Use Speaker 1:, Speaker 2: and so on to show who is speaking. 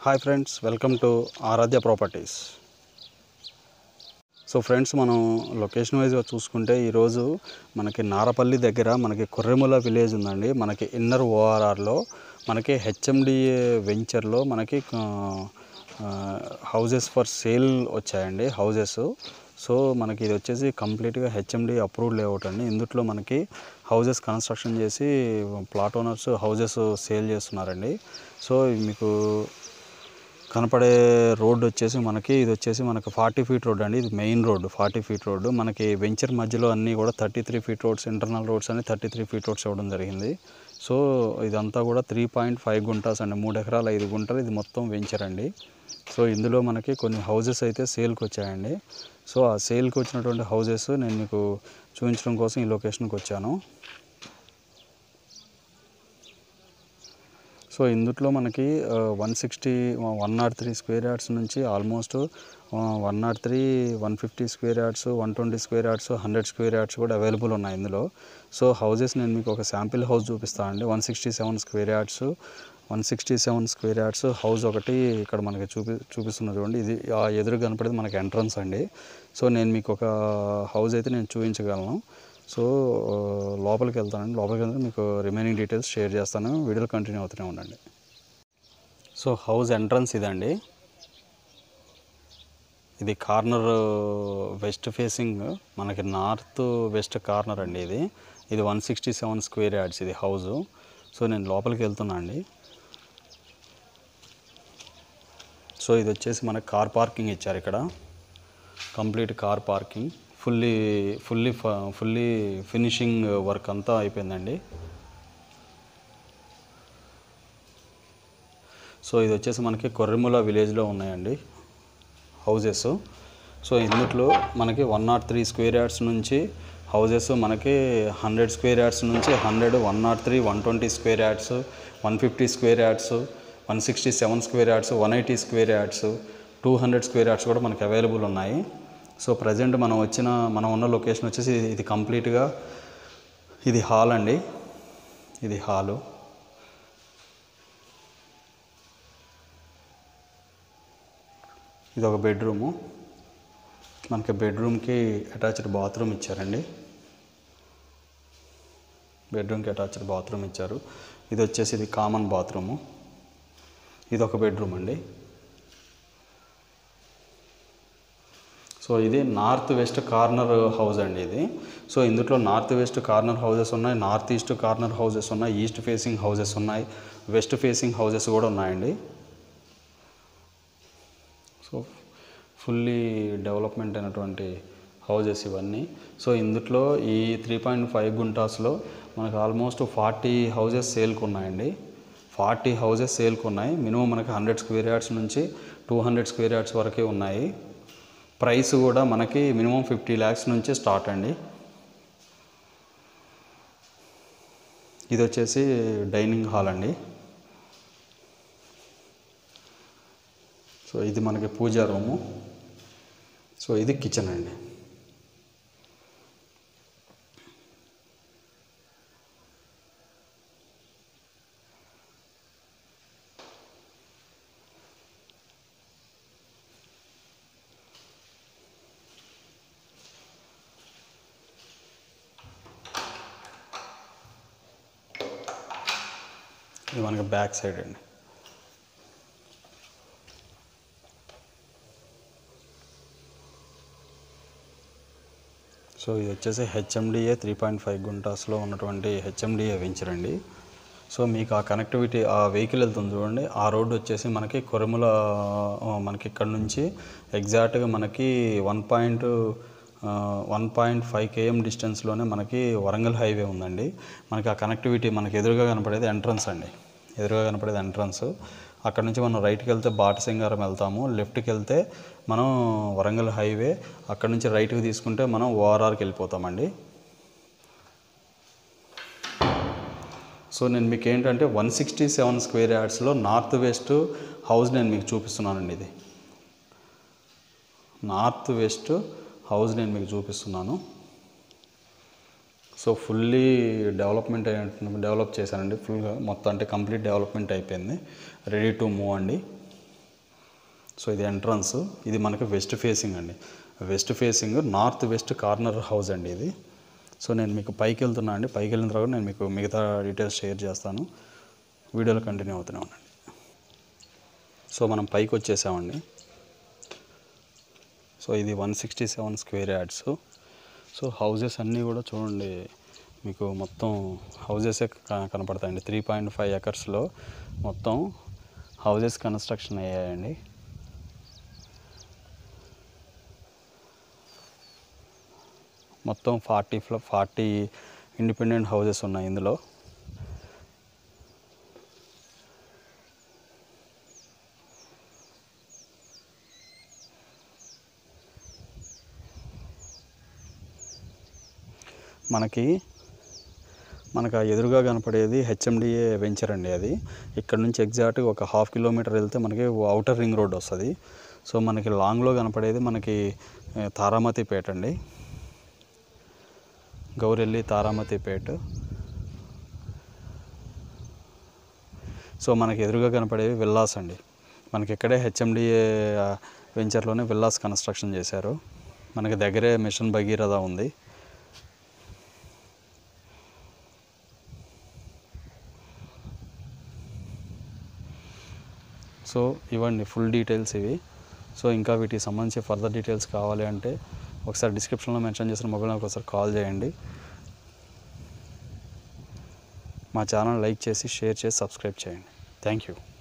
Speaker 1: hi friends welcome to Aaradhya properties so friends మనం location వైజ్గా చూసుకుంటే ఈరోజు మనకి నారపల్లి దగ్గర మనకి కొర్రెముల విలేజ్ ఉందండి మనకి ఇన్నర్ ఓఆర్ఆర్లో మనకి హెచ్ఎండిఏ వెంచర్లో మనకి హౌజెస్ ఫర్ సేల్ వచ్చాయండి హౌజెస్ సో మనకి ఇది వచ్చేసి కంప్లీట్గా హెచ్ఎండి అప్రూవ్డ్ లేఅవుట్ అండి ఇందులో మనకి హౌజెస్ కన్స్ట్రక్షన్ చేసి ప్లాట్ ఓనర్స్ హౌజెస్ సేల్ చేస్తున్నారండి సో మీకు కనపడే రోడ్ వచ్చేసి మనకి ఇది వచ్చేసి మనకి ఫార్టీ ఫీట్ రోడ్ అండి ఇది main road forty feet road మనకి వెంచర్ మధ్యలో అన్నీ కూడా thirty three feet roads internal roads అని థర్టీ త్రీ ఫీట్ రోడ్స్ ఇవ్వడం జరిగింది సో ఇదంతా కూడా త్రీ పాయింట్ ఫైవ్ గుంటాస్ అండి మూడు ఎకరాలు ఐదు గుంటలు ఇది మొత్తం వెంచర్ అండి సో ఇందులో మనకి కొన్ని హౌజెస్ అయితే సేల్కి వచ్చాయండి సో ఆ సేల్కి వచ్చినటువంటి హౌజెస్ నేను మీకు చూపించడం కోసం ఈ లొకేషన్కి వచ్చాను సో ఇందుట్లో మనకి one sixty one nought three square yards నుంచి almost one nought three one fifty square yards one twenty square yards hundred square yards కూడా అవైలబుల్ ఉన్నాయి ఇందులో సో హౌజెస్ నేను మీకు ఒక శాంపిల్ హౌస్ చూపిస్తాను అండి one sixty seven square yards one sixty seven square yards house ఒకటి ఇక్కడ మనకి చూపి చూపిస్తున్న చూడండి ఇది ఆ ఎదురు కనపడేది మనకి ఎంట్రన్స్ అండి సో నేను మీకు ఒక హౌస్ అయితే నేను చూపించగలను సో లోపలికి వెళ్తానండి లోపలికి వెళ్తే మీకు రిమైనింగ్ డీటెయిల్స్ షేర్ చేస్తాను వీడియోలు కంటిన్యూ అవుతూనే ఉండండి సో హౌస్ ఎంట్రన్స్ ఇదండి ఇది కార్నర్ వెస్ట్ ఫేసింగ్ మనకి నార్త్ వెస్ట్ కార్నర్ అండి ఇది ఇది one sixty seven square yards ఇది హౌస్ సో నేను లోపలికి వెళ్తున్నా అండి సో ఇది వచ్చేసి మనకి కార్ పార్కింగ్ ఇచ్చారు ఇక్కడ complete car parking fully fully fully finishing work అంతా అయిపోయిందండి సో ఇది వచ్చేసి మనకి కొర్రెముల విలేజ్లో ఉన్నాయండి హౌజెస్ సో ఇందులో మనకి one nought three square yards నుంచి హౌజెస్ మనకి హండ్రెడ్ స్క్వేర్ యార్డ్స్ నుంచి hundred one nought three one twenty square yards one fifty square yards one sixty seven square yards one eighty square yards two hundred square yards కూడా మనకి available ఉన్నాయి so present మనం వచ్చిన మనం ఉన్న location వచ్చేసి ఇది- ఇది కంప్లీట్గా ఇది హాల్ అండి ఇది హాలు ఇది ఒక బెడ్రూము మనకి బెడ్రూమ్కి అటాచ్డ్ బాత్రూమ్ ఇచ్చారండి బెడ్రూమ్కి అటాచ్డ్ బాత్రూమ్ ఇచ్చారు ఇది వచ్చేసి ఇది కామన్ బాత్రూము ఇది ఒక బెడ్రూమ్ అండి సో ఇది నార్త్ వెస్ట్ కార్నర్ హౌస్ అండి ఇది సో ఇందులో నార్త్ వెస్ట్ కార్నర్ హౌసెస్ ఉన్నాయి నార్త్ ఈస్ట్ కార్నర్ హౌసెస్ ఉన్నాయి ఈస్ట్ ఫేసింగ్ హౌసెస్ ఉన్నాయి వెస్ట్ ఫేసింగ్ హౌసెస్ కూడా ఉన్నాయండి సో ఫుల్లీ డెవలప్మెంట్ అయినటువంటి హౌజెస్ ఇవన్నీ సో ఇందులో ఈ త్రీ పాయింట్ ఫైవ్ గుంటాస్లో మనకు ఆల్మోస్ట్ ఫార్టీ హౌజెస్ సేల్కి ఉన్నాయండి ఫార్టీ హౌజెస్ సేల్కి ఉన్నాయి మినిమం మనకి హండ్రెడ్ స్క్వేర్ యార్డ్స్ నుంచి టూ హండ్రెడ్ స్క్వేర్ యార్డ్స్ వరకే ఉన్నాయి ప్రైస్ కూడా మనకి మినిమం ఫిఫ్టీ ల్యాక్స్ నుంచి స్టార్ట్ అండి ఇది వచ్చేసి డైనింగ్ హాల్ అండి సో ఇది మనకి పూజా రూము సో ఇది కిచెన్ అండి ఇది మనకి బ్యాక్ సైడ్ అండి సో ఇది వచ్చేసి హెచ్ఎండిఏ త్రీ పాయింట్ ఫైవ్ గుంటాస్లో ఉన్నటువంటి హెచ్ఎండిఏ వెంచర్ అండి సో మీకు ఆ కనెక్టివిటీ ఆ వెహికల్ వెళ్తుంది చూడండి ఆ రోడ్డు వచ్చేసి మనకి కొరముల ఆ, మనకి ఇక్కడ నుంచి ఎగ్జాక్ట్గా మనకి one point one point five KM డిస్టెన్స్లోనే మనకి వరంగల్ హైవే ఉందండి మనకి ఆ కనెక్టివిటీ మనకి ఎదురుగా కనపడేది ఎంట్రన్స్ అండి ఎదురుగా కనపడేది ఎంట్రన్స్ అక్కడ నుంచి మనం రైట్కి వెళ్తే బాటసింగారం వెళ్తాము లెఫ్ట్కి వెళ్తే మనం వరంగల్ హైవే అక్కడ నుంచి రైట్కి తీసుకుంటే మనం ఓఆర్ఆర్కి వెళ్ళిపోతామండి సో నేను మీకు ఏంటంటే వన్ సిక్స్టీ సెవెన్ స్క్వేర్ యార్డ్స్లో నార్త్ వెస్ట్ హౌస్ నేను మీకు చూపిస్తున్నానండి ఇది నార్త్ వెస్ట్ హౌస్ నేను మీకు చూపిస్తున్నాను సో ఫుల్లీ డెవలప్మెంట్ అయిన డెవలప్ చేశానండి ఫుల్గా మొత్తం అంటే కంప్లీట్ డెవలప్మెంట్ అయిపోయింది రెడీ టు మూవ్ అండి సో ఇది ఎంట్రన్స్ ఇది మనకి వెస్ట్ ఫేసింగ్ అండి west facing north west corner house అండి ఇది సో నేను మీకు పైకి వెళ్తున్నా అండి పైకి వెళ్ళిన తర్వాత నేను మీకు మిగతా డీటెయిల్స్ షేర్ చేస్తాను వీడియోలో కంటిన్యూ అవుతూనే ఉండండి సో మనం పైకి వచ్చేసామండి సో ఇది one sixty seven square yards so houses అన్నీ కూడా చూడండి మీకు మొత్తం హౌజెసే క- కనపడతాయండి త్రీ పాయింట్ ఫైవ్ ఎకర్స్లో మొత్తం హౌజెస్ కన్స్ట్రక్షన్ అయ్యాయండి మొత్తం ఫార్టీ ఫ్లో ఫార్టీ ఇండిపెండెంట్ హౌజెస్ ఉన్నాయి ఇందులో మనకి మనకు ఆ ఎదురుగా కనపడేది హెచ్ఎండిఏ వెంచర్ అండి అది ఇక్కడ నుంచి ఎగ్జాక్ట్గా ఒక హాఫ్ కిలోమీటర్ వెళ్తే మనకి అవుటర్ రింగ్ రోడ్ వస్తుంది సో మనకి లాంగ్లో కనపడేది మనకి ఏ, తారామతిపేట అండి గౌరెల్లి తారామతిపేట సో మనకి ఎదురుగా కనపడేవి విల్లాస్ అండి మనకి ఇక్కడే హెచ్ఎండిఏ వెంచర్లోనే విల్లాస్ కన్స్ట్రక్షన్ చేశారు మనకి దగ్గరే మిషన్ భగీరథ ఉంది సో ఇవ్వండి ఫుల్ డీటెయిల్స్ ఇవి సో ఇంకా వీటికి సంబంధించి ఫర్దర్ డీటెయిల్స్ కావాలి అంటే ఒకసారి డిస్క్రిప్షన్లో మెన్షన్ చేసిన మొబైల్ నెంబర్కి ఒకసారి కాల్ చేయండి మా ఛానల్ లైక్ చేసి షేర్ చేసి సబ్స్క్రైబ్ చేయండి థ్యాంక్ యూ